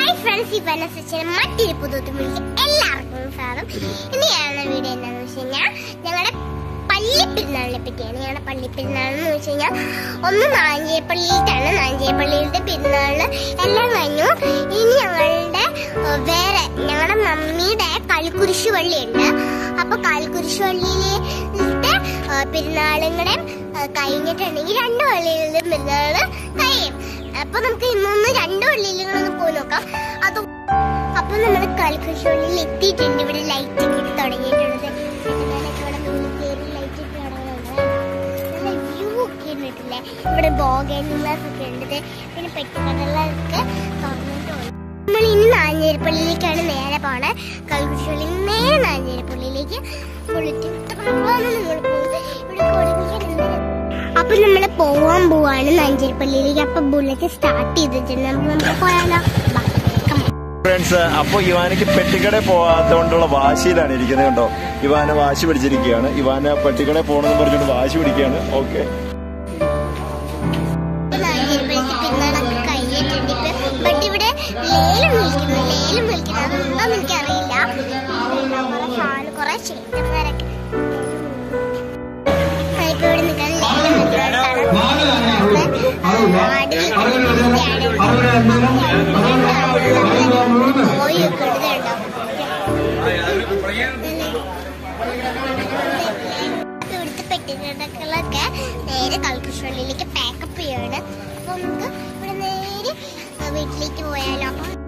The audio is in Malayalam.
ഹായ് ഫ്രണ്ട്സ് ഈ പറഞ്ഞ സെഷൻ മറ്റൊരു പുതുത്തുമിലേക്ക് എല്ലാവർക്കും സ്വാഗതം ഇന്ന് ഞാനുള്ള വീഡിയോ എന്താണെന്ന് വെച്ച് കഴിഞ്ഞാൽ ഞങ്ങളുടെ പള്ളിപ്പെരുന്നാളിനെ പറ്റിയാണ് ഞങ്ങളുടെ പള്ളിപ്പെരുന്നാൾ എന്ന് വെച്ച് കഴിഞ്ഞാൽ ഒന്ന് നാഞ്ചേപ്പള്ളിയിലാണ് നാഞ്ചേപ്പള്ളിയിലത്തെ പെരുന്നാളിന് എല്ലാം കഴിഞ്ഞു ഇനി ഞങ്ങളുടെ ഏഹ്, വേറെ ഞങ്ങളുടെ മമ്മിയുടെ കളിക്കുരിശ് പള്ളിയുണ്ട് അപ്പൊ കളിക്കുരിശ് പള്ളിയിലത്തെ പെരുന്നാളും കൂടെ ഏഹ്, കഴിഞ്ഞിട്ടുണ്ടെങ്കിൽ രണ്ട് പള്ളിയിലെ പെരുന്നാള് കഴിയും അപ്പൊ നമുക്ക് ഇന്നൊന്ന് രണ്ട് പള്ളിയിലും കൂടെ ഒന്ന് പോയി നോക്കാം അത് അപ്പൊ നമ്മൾ കളിക്കുശോളിൽ എത്തിയിട്ടുണ്ട് ഇവിടെ ലൈറ്റ് ഒക്കെ ഇട്ട് തുടങ്ങിയിട്ടുണ്ട് ഞാനൊക്കെ ഇവിടെ മുന്നിൽ കയറി ലൈറ്റ് ഇട്ട് തുടങ്ങുന്നുണ്ട് നല്ല വ്യൂ ഒക്കെ ഉണ്ടിട്ടില്ലേ ഇവിടെ ബോഗൻസ് ഒക്കെ ഉണ്ട് ദേ പിന്നെ പെട്ടിക്കടലൊക്കെ തുറന്നിട്ടുണ്ട് നമ്മൾ ഇനി നാഞ്ഞേരിപ്പള്ളിയിലേക്കാണ് നേരെ പോണേ കളിക്കുശോളിൽ നേരെ നാഞ്ഞേരിപ്പള്ളിയിലേക്ക് പൊളിറ്റ് നിങ്ങൾ പോകും ഇവിടെ കൊടുക്കാൻ അപ്പൊ നമ്മള് പോവാൻ പോവാണ് നാഞ്ചേരിപ്പള്ളിയിലേക്ക് അപ്പൊ ബുള്ളറ്റ് സ്റ്റാർട്ട് ചെയ്തിട്ടുണ്ട് നമുക്ക് നമുക്ക് പോയാലോ ബാ, come on. ഫ്രണ്ട്സ് അപ്പൊ ഇവാനക്ക് പെട്ടിക്കട പോകാത്തോണ്ടുള്ള വാശിയിലാണ് ഇരിക്കുന്നത് കേട്ടോ ഇവാന വാശി പിടിച്ചിരിക്കുകയാണ് ഇവാന പെട്ടിക്കട പോകണമെന്ന് പറഞ്ഞുകൊണ്ട് വാശി പിടിക്കുകയാണ് ഓക്കെ നാഞ്ചേരിപ്പള്ളിക്ക് പിന്നാളൊക്കെ കഴിഞ്ഞിട്ടുണ്ട് ഇപ്പൊ ബട്ട് ഇവിടെ ലേലം വിളിക്കുന്നു ലേലം വിളിക്കുന്നു അതെന്താന്ന് എനിക്കറിയില്ല കുറെ ഫാൻ കുറെ ചേട്ടന്മാരൊക്കെ ആ, ഇപ്പൊ ഇവിടെ നിൽക്കാൻ ലേലം ഇവിടുത്തെ പെട്ടിക്കടകളൊക്കെ നേരെ കളിക്കുശള്ളിയിലേക്ക് പാക്കപ്പ് ചെയ്യാണ് അപ്പൊ നമുക്ക് ഇവിടെ നേരെ വീട്ടിലേക്ക് പോയാലോ അപ്പം